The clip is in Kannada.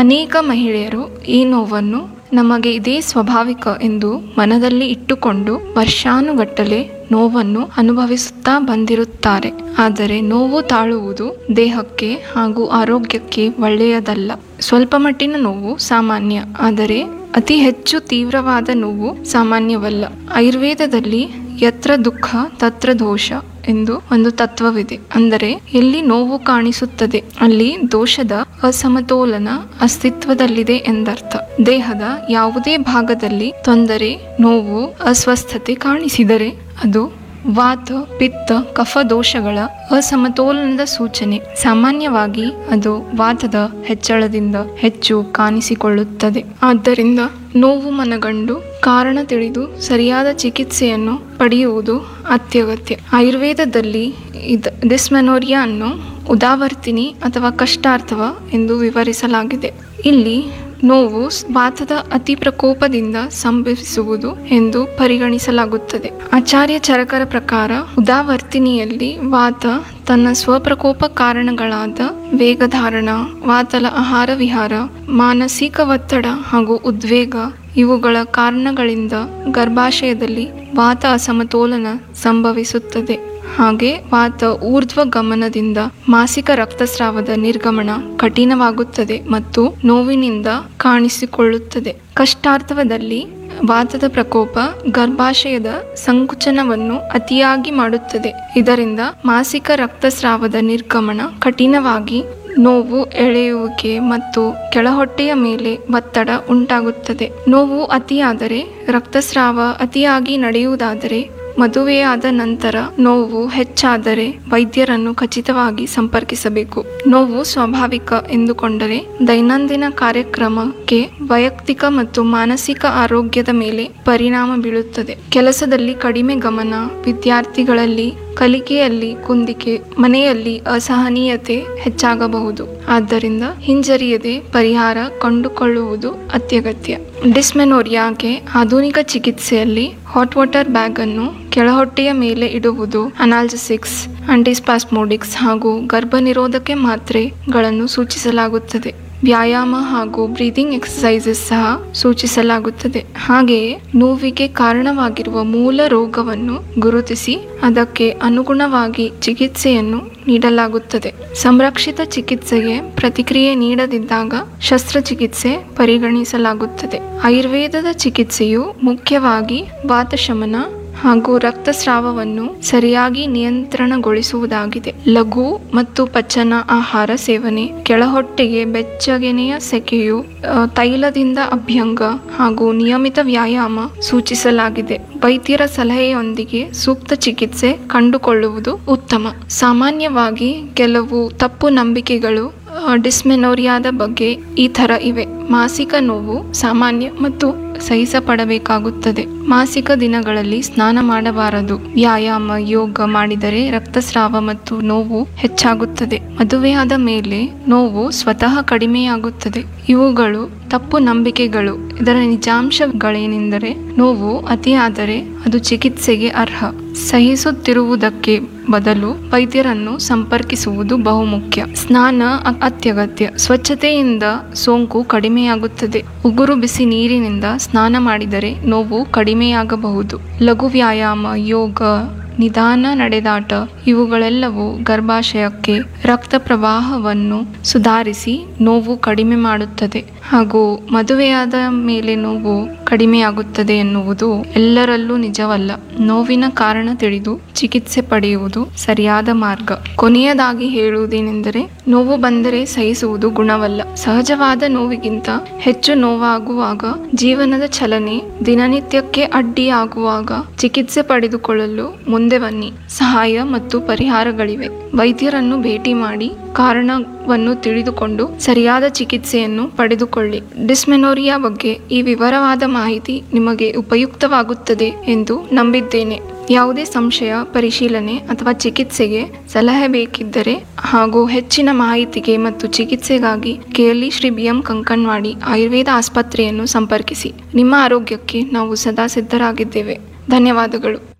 ಅನೇಕ ಮಹಿಳೆಯರು ಈ ನೋವನ್ನು ನಮಗೆ ಇದೇ ಸ್ವಾಭಾವಿಕ ಎಂದು ಮನದಲ್ಲಿ ಇಟ್ಟುಕೊಂಡು ವರ್ಷಾನುಗಟ್ಟಲೆ ನೋವನ್ನು ಅನುಭವಿಸುತ್ತಾ ಬಂದಿರುತ್ತಾರೆ ಆದರೆ ನೋವು ತಾಳುವುದು ದೇಹಕ್ಕೆ ಹಾಗೂ ಆರೋಗ್ಯಕ್ಕೆ ಒಳ್ಳೆಯದಲ್ಲ ಸ್ವಲ್ಪ ಮಟ್ಟಿನ ನೋವು ಸಾಮಾನ್ಯ ಆದರೆ ಅತಿ ಹೆಚ್ಚು ತೀವ್ರವಾದ ನೋವು ಸಾಮಾನ್ಯವಲ್ಲ ಆಯುರ್ವೇದದಲ್ಲಿ ಯತ್ರ ದುಃಖ ತತ್ರ ದೋಷ ಎಂದು ಒಂದು ತತ್ವವಿದೆ ಅಂದರೆ ಎಲ್ಲಿ ನೋವು ಕಾಣಿಸುತ್ತದೆ ಅಲ್ಲಿ ದೋಷದ ಅಸಮತೋಲನ ಅಸ್ತಿತ್ವದಲ್ಲಿದೆ ಎಂದರ್ಥ ದೇಹದ ಯಾವುದೇ ಭಾಗದಲ್ಲಿ ತೊಂದರೆ ನೋವು ಅಸ್ವಸ್ಥತೆ ಕಾಣಿಸಿದರೆ ಅದು ವಾತ ಪಿತ್ತ ಕಫ ದೋಷಗಳ ಅಸಮತೋಲನದ ಸೂಚನೆ ಸಾಮಾನ್ಯವಾಗಿ ಅದು ವಾತದ ಹೆಚ್ಚಳದಿಂದ ಹೆಚ್ಚು ಕಾಣಿಸಿಕೊಳ್ಳುತ್ತದೆ ಆದ್ದರಿಂದ ನೋವು ಮನಗಂಡು ಕಾರಣ ತಿಳಿದು ಸರಿಯಾದ ಚಿಕಿತ್ಸೆಯನ್ನು ಪಡೆಯುವುದು ಅತ್ಯಗತ್ಯ ಆಯುರ್ವೇದದಲ್ಲಿ ಇದ್ ಡಿಸ್ಮೆನೋರಿಯಾ ಅನ್ನು ಉದಾವರ್ತಿನಿ ಅಥವಾ ಕಷ್ಟಾರ್ಥವ ಎಂದು ವಿವರಿಸಲಾಗಿದೆ ಇಲ್ಲಿ ನೋವು ವಾತದ ಅತಿ ಪ್ರಕೋಪದಿಂದ ಸಂಭವಿಸುವುದು ಎಂದು ಪರಿಗಣಿಸಲಾಗುತ್ತದೆ ಆಚಾರ್ಯ ಚರಕರ ಪ್ರಕಾರ ಉದಾವರ್ತಿನಿಯಲ್ಲಿ ವಾತ ತನ್ನ ಸ್ವಪ್ರಕೋಪ ಕಾರಣಗಳಾದ ವೇಗಧಾರಣ ವಾತಲ ಆಹಾರ ವಿಹಾರ ಮಾನಸಿಕ ಒತ್ತಡ ಹಾಗೂ ಉದ್ವೇಗ ಇವುಗಳ ಕಾರಣಗಳಿಂದ ಗರ್ಭಾಶಯದಲ್ಲಿ ವಾತ ಅಸಮತೋಲನ ಸಂಭವಿಸುತ್ತದೆ ಹಾಗೆ ವಾತ ಊರ್ಧ್ವ ಗಮನದಿಂದ ಮಾಸಿಕ ರಕ್ತಸ್ರಾವದ ನಿರ್ಗಮನ ಕಠಿಣವಾಗುತ್ತದೆ ಮತ್ತು ನೋವಿನಿಂದ ಕಾಣಿಸಿಕೊಳ್ಳುತ್ತದೆ ಕಷ್ಟಾರ್ಥವದಲ್ಲಿ ವಾತದ ಪ್ರಕೋಪ ಗರ್ಭಾಶಯದ ಸಂಕುಚನವನ್ನು ಅತಿಯಾಗಿ ಮಾಡುತ್ತದೆ ಇದರಿಂದ ಮಾಸಿಕ ರಕ್ತಸ್ರಾವದ ನಿರ್ಗಮನ ಕಠಿಣವಾಗಿ ನೋವು ಎಳೆಯುವಿಕೆ ಮತ್ತು ಕೆಳಹೊಟ್ಟೆಯ ಮೇಲೆ ಒತ್ತಡ ಉಂಟಾಗುತ್ತದೆ ನೋವು ಅತಿಯಾದರೆ ರಕ್ತಸ್ರಾವ ಅತಿಯಾಗಿ ನಡೆಯುವುದಾದರೆ ಮದುವೆಯಾದ ನಂತರ ನೋವು ಹೆಚ್ಚಾದರೆ ವೈದ್ಯರನ್ನು ಖಚಿತವಾಗಿ ಸಂಪರ್ಕಿಸಬೇಕು ನೋವು ಸ್ವಾಭಾವಿಕ ಎಂದುಕೊಂಡರೆ ದೈನಂದಿನ ಕಾರ್ಯಕ್ರಮಕ್ಕೆ ವೈಯಕ್ತಿಕ ಮತ್ತು ಮಾನಸಿಕ ಆರೋಗ್ಯದ ಮೇಲೆ ಪರಿಣಾಮ ಬೀಳುತ್ತದೆ ಕೆಲಸದಲ್ಲಿ ಕಡಿಮೆ ಗಮನ ವಿದ್ಯಾರ್ಥಿಗಳಲ್ಲಿ ಕಲಿಕೆಯಲ್ಲಿ ಕುಂದಿಕೆ ಮನೆಯಲ್ಲಿ ಅಸಹನೀಯತೆ ಹೆಚ್ಚಾಗಬಹುದು ಆದ್ದರಿಂದ ಹಿಂಜರಿಯದೆ ಪರಿಹಾರ ಕಂಡುಕೊಳ್ಳುವುದು ಅತ್ಯಗತ್ಯ ಡಿಸ್ಮೆನೋರಿಯಾಗೆ ಆಧುನಿಕ ಚಿಕಿತ್ಸೆಯಲ್ಲಿ ಹಾಟ್ ವಾಟರ್ ಬ್ಯಾಗ್ ಅನ್ನು ಕೆಳಹೊಟ್ಟೆಯ ಮೇಲೆ ಇಡುವುದು ಅನಾಲ್ಜಸಿಕ್ಸ್ ಆಂಟಿಸ್ಪಾಸ್ಮೋಡಿಕ್ಸ್ ಹಾಗೂ ಗರ್ಭನಿರೋಧಕ ಮಾತ್ರೆಗಳನ್ನು ಸೂಚಿಸಲಾಗುತ್ತದೆ ವ್ಯಾಯಾಮ ಹಾಗೂ ಬ್ರೀದಿಂಗ್ ಎಕ್ಸಸೈಸಸ್ ಸಹ ಸೂಚಿಸಲಾಗುತ್ತದೆ ಹಾಗೆಯೇ ನೋವಿಗೆ ಕಾರಣವಾಗಿರುವ ಮೂಲ ರೋಗವನ್ನು ಗುರುತಿಸಿ ಅದಕ್ಕೆ ಅನುಗುಣವಾಗಿ ಚಿಕಿತ್ಸೆಯನ್ನು ನೀಡಲಾಗುತ್ತದೆ ಸಂರಕ್ಷಿತ ಚಿಕಿತ್ಸೆಗೆ ಪ್ರತಿಕ್ರಿಯೆ ನೀಡದಿದ್ದಾಗ ಶಸ್ತ್ರಚಿಕಿತ್ಸೆ ಪರಿಗಣಿಸಲಾಗುತ್ತದೆ ಆಯುರ್ವೇದದ ಚಿಕಿತ್ಸೆಯು ಮುಖ್ಯವಾಗಿ ವಾತಶಮನ ಹಾಗೂ ರಕ್ತಸ್ರಾವವನ್ನು ಸರಿಯಾಗಿ ನಿಯಂತ್ರಣಗೊಳಿಸುವುದಾಗಿದೆ ಲಘು ಮತ್ತು ಪಚನ ಆಹಾರ ಸೇವನೆ ಕೆಳಹೊಟ್ಟೆಗೆ ಬೆಚ್ಚಗೆನೆಯ ಸೆಕೆಯು ಆ, ತೈಲದಿಂದ ಅಭ್ಯಂಗ ಹಾಗೂ ನಿಯಮಿತ ವ್ಯಾಯಾಮ ಸೂಚಿಸಲಾಗಿದೆ ವೈದ್ಯರ ಸಲಹೆಯೊಂದಿಗೆ ಸೂಕ್ತ ಚಿಕಿತ್ಸೆ ಕಂಡುಕೊಳ್ಳುವುದು ಉತ್ತಮ ಸಾಮಾನ್ಯವಾಗಿ ಕೆಲವು ತಪ್ಪು ನಂಬಿಕೆಗಳು ಆ, ಡಿಸ್ಮೆನೋರಿಯಾದ ಬಗ್ಗೆ ಈ ಥರ ಇವೆ ಮಾಸಿಕ ನೋವು ಸಾಮಾನ್ಯ ಮತ್ತು ಸಹಿಸಪಡಬೇಕಾಗುತ್ತದೆ ಮಾಸಿಕ ದಿನಗಳಲ್ಲಿ ಸ್ನಾನ ಮಾಡಬಾರದು ವ್ಯಾಯಾಮ ಯೋಗ ಮಾಡಿದರೆ ರಕ್ತಸ್ರಾವ ಮತ್ತು ನೋವು ಹೆಚ್ಚಾಗುತ್ತದೆ ಮದುವೆಯಾದ ಮೇಲೆ ನೋವು ಸ್ವತಃ ಕಡಿಮೆಯಾಗುತ್ತದೆ ಇವುಗಳು ತಪ್ಪು ನಂಬಿಕೆಗಳು ಇದರ ನಿಜಾಂಶಗಳೇನೆಂದರೆ ನೋವು ಅತಿಯಾದರೆ ಅದು ಚಿಕಿತ್ಸೆಗೆ ಅರ್ಹ ಸಹಿಸುತ್ತಿರುವುದಕ್ಕೆ ಬದಲು ವೈದ್ಯರನ್ನು ಸಂಪರ್ಕಿಸುವುದು ಬಹುಮುಖ್ಯ ಸ್ನಾನ ಅ- ಅತ್ಯಗತ್ಯ ಸ್ವಚ್ಛತೆಯಿಂದ ಸೋಂಕು ಕಡಿಮೆಯಾಗುತ್ತದೆ ಉಗುರು ಬಿಸಿ ನೀರಿನಿಂದ ಸ್ನಾನ ಮಾಡಿದರೆ ನೋವು ಕಡಿಮೆಯಾಗಬಹುದು ಲಘು ವ್ಯಾಯಾಮ ಯೋಗ ನಿಧಾನ ನಡೆದಾಟ ಇವುಗಳೆಲ್ಲವೂ ಗರ್ಭಾಶಯಕ್ಕೆ ರಕ್ತ ಪ್ರವಾಹವನ್ನು ಸುಧಾರಿಸಿ ನೋವು ಕಡಿಮೆ ಮಾಡುತ್ತದೆ ಹಾಗೂ ಮದುವೆಯಾದ ಮೇಲೆ ನೋವು ಕಡಿಮೆಯಾಗುತ್ತದೆ ಎನ್ನುವುದು ಎಲ್ಲರಲ್ಲೂ ನಿಜವಲ್ಲ ನೋವಿನ ಕಾರಣ ತಿಳಿದು ಚಿಕಿತ್ಸೆ ಪಡೆಯುವುದು ಸರಿಯಾದ ಮಾರ್ಗ ಕೊನೆಯದಾಗಿ ಹೇಳುವುದೇನೆಂದರೆ ನೋವು ಬಂದರೆ ಸಹಿಸುವುದು ಗುಣವಲ್ಲ ಸಹಜವಾದ ನೋವಿಗಿಂತ ಹೆಚ್ಚು ನೋವಾಗುವಾಗ ಜೀವನದ ಚಲನೆ ದಿನನಿತ್ಯಕ್ಕೆ ಅಡ್ಡಿಯಾಗುವಾಗ ಚಿಕಿತ್ಸೆ ಪಡೆದುಕೊಳ್ಳಲು ಮುಂದೆ ಬನ್ನಿ ಸಹಾಯ ಮತ್ತು ಪರಿಹಾರಗಳಿವೆ ವೈದ್ಯರನ್ನು ಭೇಟಿ ಮಾಡಿ ಕಾರಣವನ್ನು ತಿಳಿದುಕೊಂಡು ಸರಿಯಾದ ಚಿಕಿತ್ಸೆಯನ್ನು ಪಡೆದುಕೊಳ್ಳಿ ಡಿಸ್ಮೆನೋರಿಯಾ ಬಗ್ಗೆ ಈ ವಿವರವಾದ ಮಾಹಿತಿ ನಿಮಗೆ ಉಪಯುಕ್ತವಾಗುತ್ತದೆ ಎಂದು ನಂಬಿದ್ದೇನೆ ಯಾವುದೇ ಸಂಶಯ ಪರಿಶೀಲನೆ ಅಥವಾ ಚಿಕಿತ್ಸೆಗೆ ಸಲಹೆ ಬೇಕಿದ್ದರೆ ಹಾಗೂ ಹೆಚ್ಚಿನ ಮಾಹಿತಿಗೆ ಮತ್ತು ಚಿಕಿತ್ಸೆಗಾಗಿ KLE Shri B M Kankanwadi Ayurveda ಆಸ್ಪತ್ರೆಯನ್ನು ಸಂಪರ್ಕಿಸಿ ನಿಮ್ಮ ಆರೋಗ್ಯಕ್ಕೆ ನಾವು ಸದಾ ಸಿದ್ಧರಾಗಿದ್ದೇವೆ ಧನ್ಯವಾದಗಳು